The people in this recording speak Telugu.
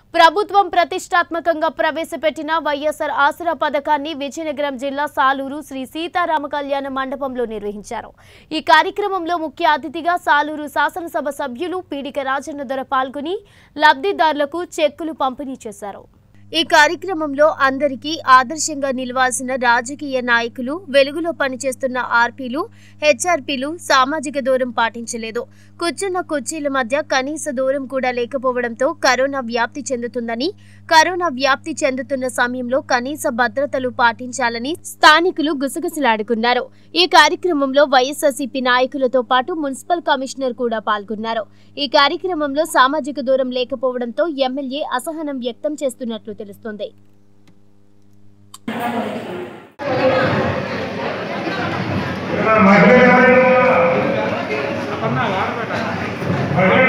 ప్రభుత్వం ప్రతిష్టాత్మకంగా ప్రవేశపెట్టిన వైఎస్ఆర్ ఆసరా పథకాన్ని విజయనగరం జిల్లా సాలూరు శ్రీ సీతారామ కళ్యాణ మండపంలో నిర్వహించారు ఈ కార్యక్రమంలో ముఖ్య అతిథిగా సాలూరు శాసనసభ సభ్యులు పీడిక రాజన్న దొర పాల్గొని లబ్ధిదారులకు చెక్కులు పంపిణీ చేశారు ఈ కార్యక్రమంలో అందరికీ ఆదర్శంగా నిలవాల్సిన రాజకీయ నాయకులు వెలుగులో పనిచేస్తున్న ఆర్పీలు హెచ్ఆర్పీలు సామాజిక దూరం పాటించలేదు కూర్చున్న కుర్చీల మధ్య కనీస దూరం కూడా లేకపోవడంతో కరోనా వ్యాప్తి చెందుతుందని కరోనా వ్యాప్తి చెందుతున్న సమయంలో కనీస భద్రతలు పాటించాలని స్థానికులు గుసగుసలాడుకున్నారు ఈ కార్యక్రమంలో వైఎస్ఆర్సీపీ నాయకులతో పాటు మున్సిపల్ కమిషనర్ కూడా పాల్గొన్నారు ఈ కార్యక్రమంలో సామాజిక దూరం లేకపోవడంతో ఎమ్మెల్యే అసహనం వ్యక్తం చేస్తున్నట్లు తెలుస్తోంది మహిళ